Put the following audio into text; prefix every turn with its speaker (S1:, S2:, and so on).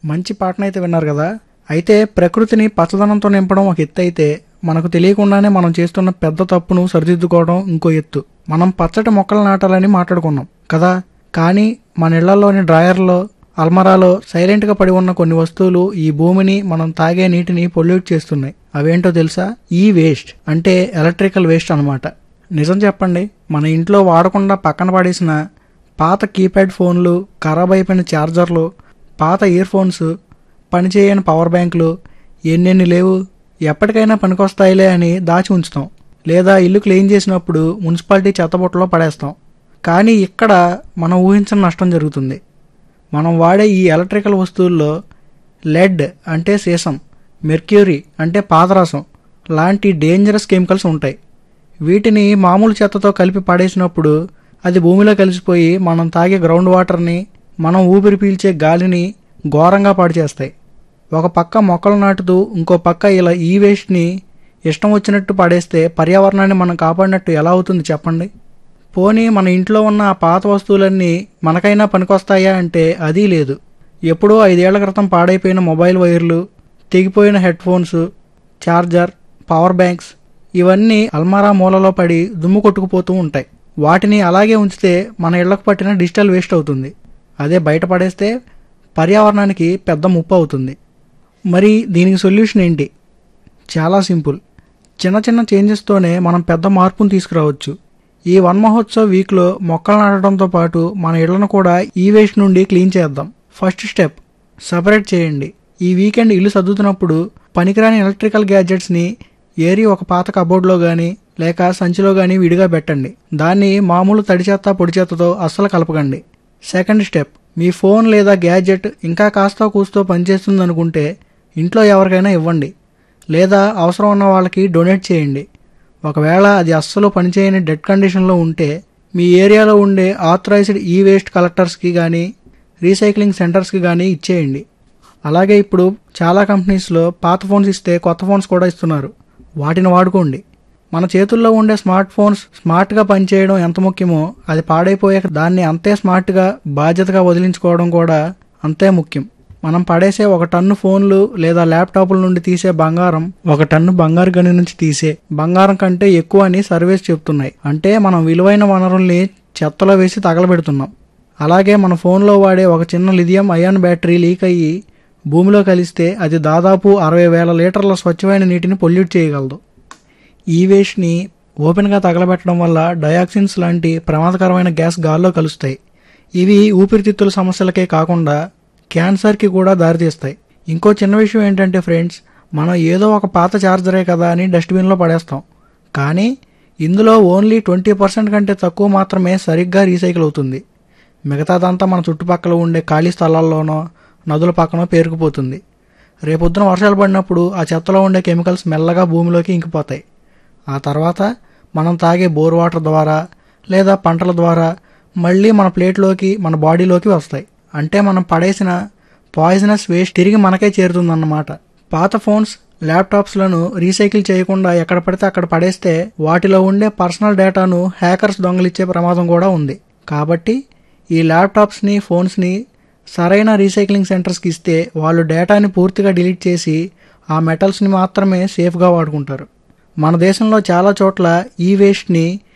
S1: మంచి పాటనైతే విన్నారు కదా అయితే ప్రకృతిని పచ్చదనంతో నింపడం ఒక ఎత్తు అయితే మనకు తెలియకుండానే మనం చేస్తున్న పెద్ద తప్పును సరిదిద్దుకోవడం ఇంకో ఎత్తు మనం పచ్చటి మొక్కలు నాటాలని మాట్లాడుకున్నాం కదా కానీ మన ఇళ్లలోని డ్రాయర్లో అల్మరాలో సైలెంట్గా పడి ఉన్న కొన్ని వస్తువులు ఈ భూమిని మనం తాగే నీటిని పొల్యూట్ చేస్తున్నాయి అవేంటో తెలుసా ఈ వేస్ట్ అంటే ఎలక్ట్రికల్ వేస్ట్ అన్నమాట నిజం చెప్పండి మన ఇంట్లో వాడకుండా పక్కన పడేసిన పాత కీప్యాడ్ ఫోన్లు ఖరాబ్ అయిపోయిన ఛార్జర్లు పాత ఇయర్ ఫోన్స్ పనిచేయని పవర్ బ్యాంకులు ఎన్నెన్ని లేవు ఎప్పటికైనా పనికొస్తాయిలే అని దాచి ఉంచుతాం లేదా ఇల్లు క్లీన్ చేసినప్పుడు మున్సిపాలిటీ చెత్తబుట్టలో పడేస్తాం కానీ ఇక్కడ మనం ఊహించిన నష్టం జరుగుతుంది మనం వాడే ఈ ఎలక్ట్రికల్ వస్తువుల్లో లెడ్ అంటే సీసం మెర్క్యూరీ అంటే పాదరసం లాంటి డేంజరస్ కెమికల్స్ ఉంటాయి వీటిని మామూలు చెత్తతో కలిపి పడేసినప్పుడు అది భూమిలో కలిసిపోయి మనం తాగే గ్రౌండ్ వాటర్ని మనం ఊపిరి పీల్చే గాలిని ఘోరంగా పాడు చేస్తాయి ఒక పక్క మొక్కలు నాటుతూ ఇంకో పక్క ఇలా ఈ వేస్ట్ని ఇష్టం వచ్చినట్టు పడేస్తే పర్యావరణాన్ని మనం కాపాడినట్టు ఎలా అవుతుంది చెప్పండి పోనీ మన ఇంట్లో ఉన్న ఆ పాత వస్తువులన్నీ మనకైనా పనికొస్తాయా అంటే అది లేదు ఎప్పుడో ఐదేళ్ల క్రితం పాడైపోయిన మొబైల్ వైర్లు తెగిపోయిన headphones charger power banks ఇవన్నీ అల్మారా మూలలో పడి దుమ్ము కొట్టుకుపోతూ ఉంటాయి వాటిని అలాగే ఉంచితే మన ఇళ్లకు పట్టిన డిజిటల్ వేస్ట్ అవుతుంది అదే బయట పడేస్తే పర్యావరణానికి పెద్ద ముప్పు అవుతుంది మరి దీనికి సొల్యూషన్ ఏంటి చాలా సింపుల్ చిన్న చిన్న చేంజెస్తోనే మనం పెద్ద మార్పును తీసుకురావచ్చు ఈ వన్ మహోత్సవ్ వీక్లో మొక్కలు నాటడంతో పాటు మన ఇళ్లను కూడా ఈ వేస్ట్ నుండి క్లీన్ చేద్దాం ఫస్ట్ స్టెప్ సపరేట్ చేయండి ఈ వీకెండ్ ఇల్లు సర్దుతున్నప్పుడు పనికిరాని ఎలక్ట్రికల్ గ్యాడ్జెట్స్ని ఏరి ఒక పాత కబోర్డ్లో కానీ లేక సంచిలో కానీ విడిగా పెట్టండి దాన్ని మామూలు తడి చెత్త పొడి చెత్తతో అస్సలు కలపకండి సెకండ్ స్టెప్ మీ ఫోన్ లేదా గ్యాడ్జెట్ ఇంకా కాస్త కూస్తో పనిచేస్తుంది అనుకుంటే ఇంట్లో ఎవరికైనా ఇవ్వండి లేదా అవసరం ఉన్న వాళ్ళకి డొనేట్ చేయండి ఒకవేళ అది అస్సలు పనిచేయని డెడ్ కండిషన్లో ఉంటే మీ ఏరియాలో ఉండే ఆథరైజ్డ్ ఈ వేస్ట్ కలెక్టర్స్కి కానీ రీసైక్లింగ్ సెంటర్స్కి కానీ ఇచ్చేయండి అలాగే ఇప్పుడు చాలా కంపెనీస్లో పాత ఫోన్స్ ఇస్తే కొత్త ఫోన్స్ కూడా ఇస్తున్నారు వాటిని వాడుకోండి మన చేతుల్లో ఉండే స్మార్ట్ ఫోన్స్ స్మార్ట్గా పనిచేయడం ఎంత ముఖ్యమో అది పాడైపోయాక దాన్ని అంతే స్మార్ట్గా బాధ్యతగా వదిలించుకోవడం కూడా అంతే ముఖ్యం మనం పడేసే ఒక టన్ను ఫోన్లు లేదా ల్యాప్టాప్ల నుండి తీసే బంగారం ఒక టన్ను బంగారు గని నుంచి తీసే బంగారం కంటే ఎక్కువ అని సర్వేస్ చెప్తున్నాయి అంటే మనం విలువైన వనరుల్ని చెత్తలో వేసి తగలబెడుతున్నాం అలాగే మన ఫోన్లో వాడే ఒక చిన్న లిథియం అయాన్ బ్యాటరీ లీక్ అయ్యి భూమిలో కలిస్తే అది దాదాపు అరవై వేల లీటర్ల స్వచ్ఛమైన నీటిని పొల్యూట్ చేయగలదు ఈ వేస్ట్ని ఓపెన్గా తగలబెట్టడం వల్ల డయాక్సిన్స్ లాంటి ప్రమాదకరమైన గ్యాస్ గాల్లో కలుస్తాయి ఇవి ఊపిరితిత్తుల సమస్యలకే కాకుండా క్యాన్సర్కి కూడా దారితీస్తాయి ఇంకో చిన్న విషయం ఏంటంటే ఫ్రెండ్స్ మనం ఏదో ఒక పాత ఛార్జరే కదా అని డస్ట్బిన్లో పడేస్తాం కానీ ఇందులో ఓన్లీ ట్వంటీ పర్సెంట్ కంటే తక్కువ మాత్రమే సరిగ్గా రీసైకిల్ అవుతుంది మిగతాదంతా మన చుట్టుపక్కల ఉండే ఖాళీ స్థలాల్లోనో నదుల పక్కనో పేరుకుపోతుంది రేపొద్దున వర్షాలు పడినప్పుడు ఆ చెత్తలో ఉండే కెమికల్స్ మెల్లగా భూమిలోకి ఇంకిపోతాయి ఆ తర్వాత మనం తాగే బోర్ వాటర్ ద్వారా లేదా పంటల ద్వారా మళ్ళీ మన ప్లేట్లోకి మన బాడీలోకి వస్తాయి అంటే మనం పడేసిన పాయిజనస్ వేస్ట్ తిరిగి మనకే చేరుతుందన్నమాట పాత ఫోన్స్ ల్యాప్టాప్స్లను రీసైకిల్ చేయకుండా ఎక్కడ పడితే అక్కడ పడేస్తే వాటిలో ఉండే పర్సనల్ డేటాను హ్యాకర్స్ దొంగలిచ్చే ప్రమాదం కూడా ఉంది కాబట్టి ఈ ల్యాప్టాప్స్ని ఫోన్స్ని సరైన రీసైక్లింగ్ సెంటర్స్కి ఇస్తే వాళ్ళు డేటాని పూర్తిగా డిలీట్ చేసి ఆ మెటల్స్ని మాత్రమే సేఫ్గా వాడుకుంటారు మన దేశంలో చాలా చోట్ల ఈ వేస్ట్ని